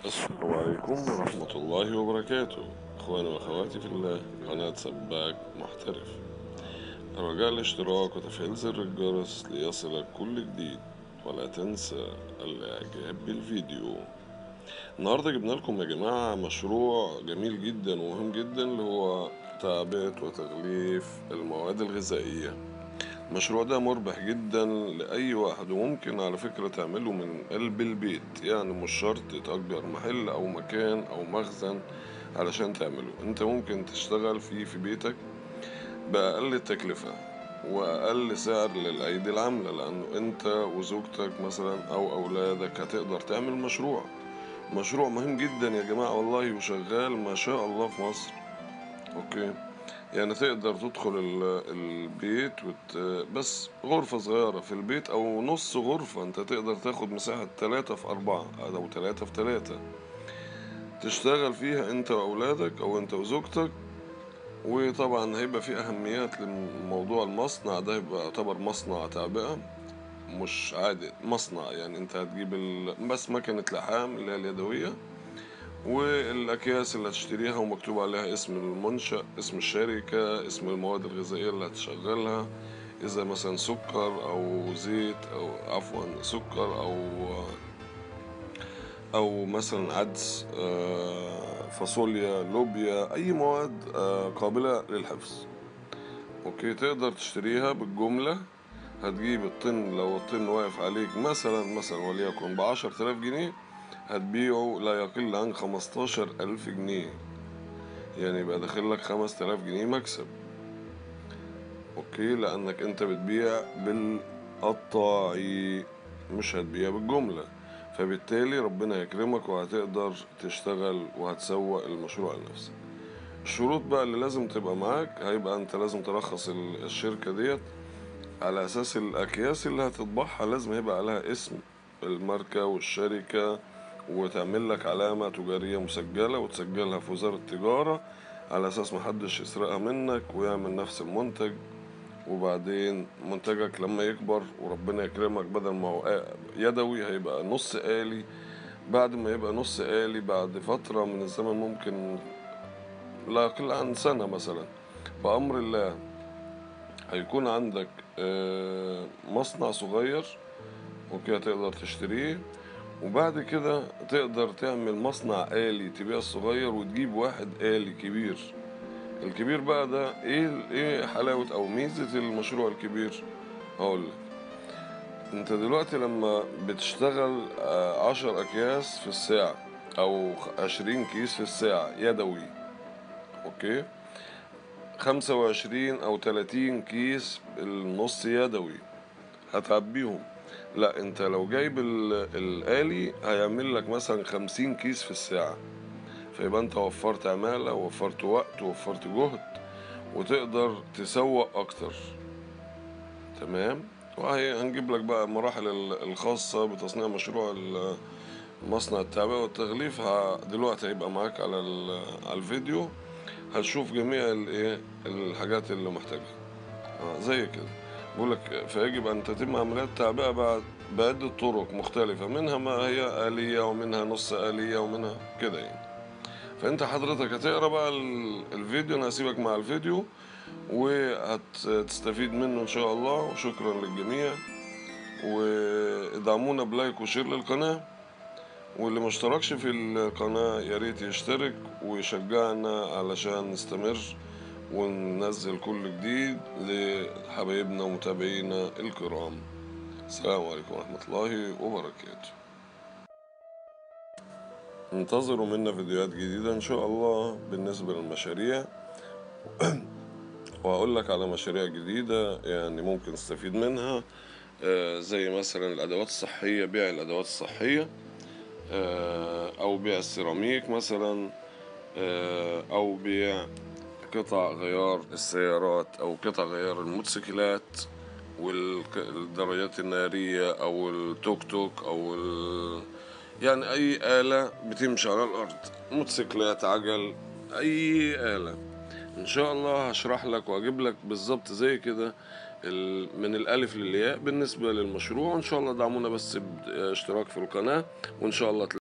السلام عليكم ورحمة الله وبركاته إخواني وأخواتي في الله قناة سباك محترف رجاء الاشتراك وتفعيل زر الجرس ليصلك كل جديد ولا تنسى الإعجاب بالفيديو النهاردة جبنا لكم يا جماعة مشروع جميل جدا ومهم جدا اللي هو تعبئة وتغليف المواد الغذائية المشروع ده مربح جدا لأي واحد وممكن على فكرة تعمله من قلب البيت يعني مش شرط تأجر محل أو مكان أو مخزن علشان تعمله انت ممكن تشتغل فيه في بيتك بأقل التكلفة وأقل سعر للأيدي العاملة لأنه انت وزوجتك مثلا أو أولادك هتقدر تعمل مشروع مشروع مهم جدا يا جماعة والله وشغال ما شاء الله في مصر اوكي يعني تقدر تدخل ال- البيت وت... بس غرفة صغيرة في البيت أو نص غرفة أنت تقدر تاخد مساحة تلاتة في أربعة أو تلاتة في تلاتة تشتغل فيها أنت وأولادك أو أنت وزوجتك وطبعا هيبقى في أهميات لموضوع المصنع ده يبقى يعتبر مصنع تعبئة مش عادي مصنع يعني أنت هتجيب ال... بس مكنة لحام اللي هي اليدوية والأكياس اللي هتشتريها ومكتوب عليها اسم المنشأ اسم الشركة اسم المواد الغذائية اللي هتشغلها إذا مثلا سكر أو زيت أو عفوا سكر أو أو مثلا عدس آه، فاصوليا لوبيا أي مواد آه، قابلة للحفظ أوكي تقدر تشتريها بالجملة هتجيب الطن لو الطن واقف عليك مثلا مثلا وليكن بعشر تلاف جنيه هتبيعه لا يقل عن خمستاشر ألف جنيه يعني يبقى داخل لك خمس تلاف جنيه مكسب اوكي لانك انت بتبيع بالقطاعي مش هتبيع بالجملة فبالتالي ربنا يكرمك وهتقدر تشتغل وهتسوق المشروع لنفسك الشروط بقى اللي لازم تبقى معاك هيبقى انت لازم ترخص ال- الشركة ديت على اساس الاكياس اللي هتطبعها لازم يبقى عليها اسم الماركة والشركة وتعمل لك علامة تجارية مسجلة وتسجلها في وزارة التجارة على اساس محدش يسرقها منك ويعمل نفس المنتج وبعدين منتجك لما يكبر وربنا يكرمك بدل ما هو يدوي هيبقى نص آلي بعد ما يبقى نص آلي بعد فترة من الزمن ممكن لا يقل عن سنة مثلا بأمر الله هيكون عندك آه، مصنع صغير وكده تقدر تشتريه وبعد كده تقدر تعمل مصنع آلي تبيع الصغير وتجيب واحد آلي كبير الكبير بقى ده ايه ايه حلاوة او ميزة المشروع الكبير هقول لك انت دلوقتي لما بتشتغل آه، عشر اكياس في الساعة او عشرين كيس في الساعة يدوي اوكي خمسة وعشرين او تلاتين كيس النص يدوي هتعبيهم لا انت لو جايب ال- الآلي هيعمل لك مثلا خمسين كيس في الساعة فيبقى انت وفرت عمالة ووفرت وقت ووفرت جهد وتقدر تسوق اكتر تمام وهي هنجيب لك بقى المراحل ال- الخاصة بتصنيع مشروع ال- مصنع التعبئة والتغليف ه- دلوقتي هيبقى معاك على ال- على الفيديو هتشوف جميع الايه الحاجات اللي محتاجها آه، زي كده بقول لك فيجب ان تتم عمليات التعبئه بعد بعده طرق مختلفه منها ما هي آلية ومنها نص آلية ومنها كده يعني فانت حضرتك هتقرا بقى ال- الفيديو انا هسيبك مع الفيديو وهتستفيد منه ان شاء الله وشكرا للجميع وادعمونا بلايك وشير للقناه واللي ما اشتركش في القناة يا ريت يشترك ويشجعنا علشان نستمر وننزل كل جديد لحبايبنا ومتابعينا الكرام السلام عليكم ورحمة الله وبركاته انتظروا منا فيديوهات جديدة ان شاء الله بالنسبة للمشاريع وهقول لك على مشاريع جديدة يعني ممكن تستفيد منها آه، زي مثلا الأدوات الصحية بيع الأدوات الصحية آه، أو بيع السيراميك مثلا آه، أو بيع قطع غيار السيارات أو قطع غيار الموتوسيكلات والدراجات النارية أو التوك توك أو ال... يعني أي آلة بتمشي على الأرض موتوسيكلات عجل أي آلة إن شاء الله هشرح لك وأجيب لك بالظبط زي كده ال- من الألف للياء بالنسبة للمشروع إن شاء الله دعمونا بس باشتراك في القناة وإن شاء الله